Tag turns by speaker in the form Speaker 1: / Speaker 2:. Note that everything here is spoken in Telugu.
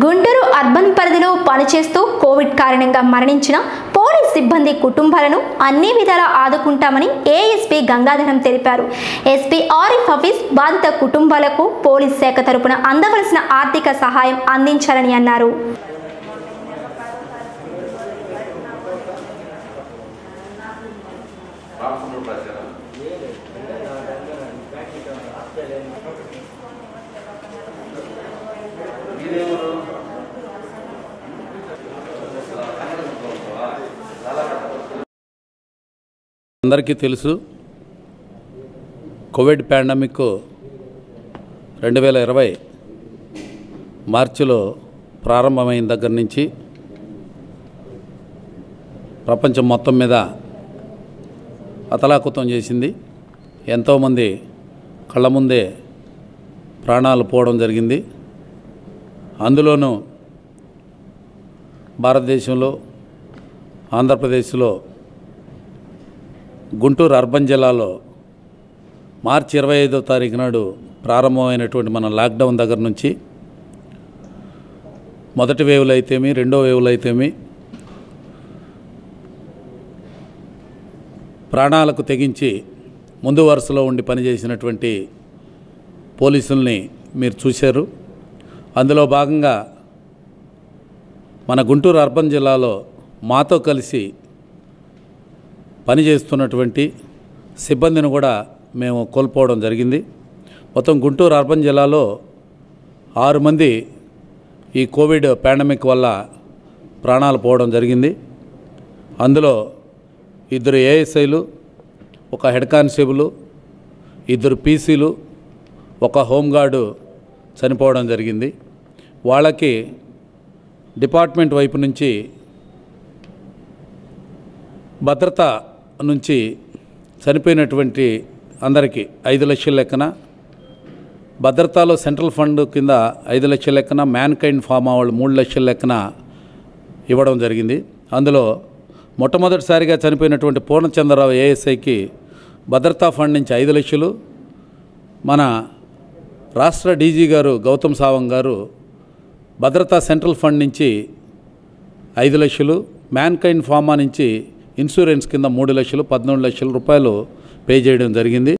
Speaker 1: గుంటూరు అర్బన్ పరిధిలో పనిచేస్తూ కోవిడ్ కారణంగా మరణించిన పోలీస్ సిబ్బంది కుటుంబాలను అన్ని విధాలా ఆదుకుంటామని ఏఎస్పీ గంగాధరం తెలిపారు ఎస్పీ ఆరిఫ్ హఫీజ్ బాధిత కుటుంబాలకు పోలీస్ శాఖ తరపున అందవలసిన ఆర్థిక సహాయం అందించాలని అన్నారు
Speaker 2: రామచంద్రుడు రాశారా మీరెవరు
Speaker 3: అందరికీ తెలుసు కోవిడ్ పాండమిక్ రెండు వేల ఇరవై మార్చిలో ప్రారంభమైన దగ్గర నుంచి ప్రపంచం మొత్తం మీద అతలాకుతం చేసింది ఎంతోమంది కళ్ళ ముందే ప్రాణాలు పోవడం జరిగింది అందులోనూ భారతదేశంలో ఆంధ్రప్రదేశ్లో గుంటూరు అర్బన్ జిల్లాలో మార్చి ఇరవై ఐదో తారీఖు నాడు ప్రారంభమైనటువంటి మన లాక్డౌన్ దగ్గర నుంచి మొదటి వేవులు అయితేమి రెండో వేవులు అయితేమి ప్రాణాలకు తెగించి ముందు వరుసలో ఉండి పనిచేసినటువంటి పోలీసుల్ని మీరు చూశారు అందులో భాగంగా మన గుంటూరు అర్బన్ జిల్లాలో మాతో కలిసి పనిచేస్తున్నటువంటి సిబ్బందిని కూడా మేము కోల్పోవడం జరిగింది మొత్తం గుంటూరు అర్బన్ జిల్లాలో ఆరు మంది ఈ కోవిడ్ పాండమిక్ వల్ల ప్రాణాలు పోవడం జరిగింది అందులో ఇద్దరు ఏఎస్ఐలు ఒక హెడ్ కానిస్టేబుల్ ఇద్దరు పీసీలు ఒక హోంగార్డు చనిపోవడం జరిగింది వాళ్ళకి డిపార్ట్మెంట్ వైపు నుంచి భద్రత నుంచి చనిపోయినటువంటి అందరికీ ఐదు లక్షల లెక్కన భద్రతాలో సెంట్రల్ ఫండ్ కింద ఐదు లక్షల లెక్కన మ్యాన్ కైండ్ ఫార్మా వాళ్ళు మూడు లక్షల లెక్కన ఇవ్వడం జరిగింది అందులో మొట్టమొదటిసారిగా చనిపోయినటువంటి పూర్ణచంద్రరావు ఏఎస్ఐకి భద్రతా ఫండ్ నుంచి ఐదు లక్షలు మన రాష్ట్ర డీజీ గారు గౌతమ్ సావంగ్ గారు భద్రతా సెంట్రల్ ఫండ్ నుంచి ఐదు లక్షలు మ్యాన్ కైండ్ ఫార్మా నుంచి ఇన్సూరెన్స్ కింద మూడు లక్షలు పద్నాలుగు లక్షల రూపాయలు పే చేయడం జరిగింది